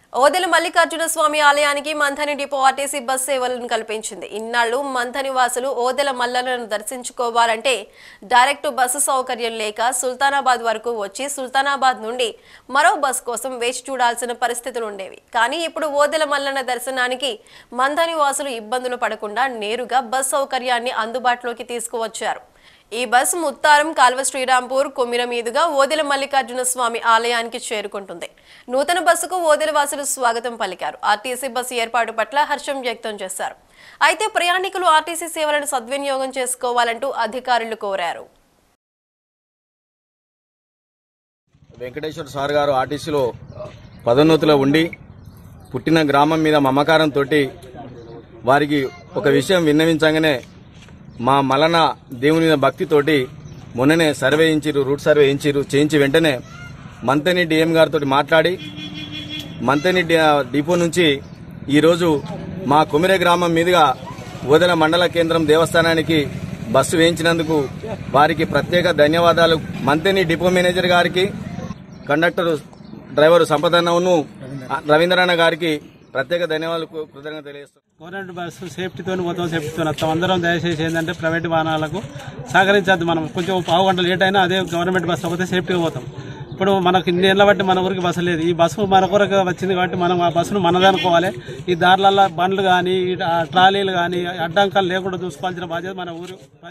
ఓదెల మల్లికార్జున స్వామి ఆలయానికి Manthani depot RTC bus సేవలను కల్పించింది ఇన్నాళ్లు మంథని వాసులు ఓదెల మల్లలను దర్శించుకోవాలంటే డైరెక్ట్ బస్సు సౌకర్యం లేక సుల్తానాబాద్ వరకు వచ్చి సుల్తానాబాద్ నుండి మరో బస్ కోసం వేచి చూడాల్సిన పరిస్థితులు ఉండేవి కానీ ఇప్పుడు ఓదెల మల్లన్న దర్శనానికి మంథని వాసులు ఇబ్బందులు పడకుండా నేరుగా బస్ సౌకర్యాన్ని అందుబాటులోకి తీసుకువచ్చారు ఈ బస్సు ముత్తారం కాల్వ శ్రీరాంపూర్ కొమ్మిర మీదుగా ఓదెల మల్లికార్జున స్వామి ఆలయానికి చేరుకుంటుంది నూతన బస్సుకు ఓదెల వాసులు స్వాగతం పలికారు ఆర్టీసీ బస్సు ఏర్పాటు పట్ల హర్షం వ్యక్తం చేశారు అయితే ప్రయాణికులు ఆర్టీసీ సేవలను సద్వినియోగం చేసుకోవాలంటూ అధికారులు కోరారు వెంకటేశ్వర సార్ గారు ఆర్టీసీలో పదోన్నతిలో ఉండి పుట్టిన గ్రామం మీద మమకారంతో వారికి ఒక విషయం విన్నవించగానే మా మలన దేవుని మీద భక్తితోటి మొన్ననే సర్వే చేయించిరు రూట్ సర్వే చేయించిరు చేయించి వెంటనే మంతని డిఎం గారితో మాట్లాడి మంతని డి- డిపో నుంచి ఈరోజు మా కుమిరే గ్రామం మీదుగా ఓదెల మండల కేంద్రం దేవస్థానానికి బస్సు వేయించినందుకు వారికి ప్రత్యేక ధన్యవాదాలు మంతని డిపో మేనేజర్ గారికి కండక్టర్ డ్రైవర్ సంపదన్నను రవీంద్రన్న గారికి ప్రత్యేక ధన్యవాదాలు కృతజ్ఞత తెలియజేస్తున్నాను గవర్నమెంట్ బస్సు సేఫ్టీతో మొత్తం సేఫ్టీతో వస్తాం అందరం దయచేసి ఏంటంటే ప్రైవేట్ వాహనాలకు సహకరించద్దు మనం కొంచెం పావు గంట లేట్ అయినా అదే గవర్నమెంట్ బస్సు పోతే సేఫ్టీగా పోతాం ఇప్పుడు మనకి ఇన్ని ఏళ్ళ బట్టి మన ఊరికి బస్సు లేదు ఈ బస్సు మన కొరకు వచ్చింది కాబట్టి మనం ఆ బస్సును మనదనుకోవాలి ఈ దారులలో బండ్లు కానీ ట్రాలీలు కానీ అడ్డంకాలు లేకుండా చూసుకోవాల్సిన బాధ్యత మన ఊరు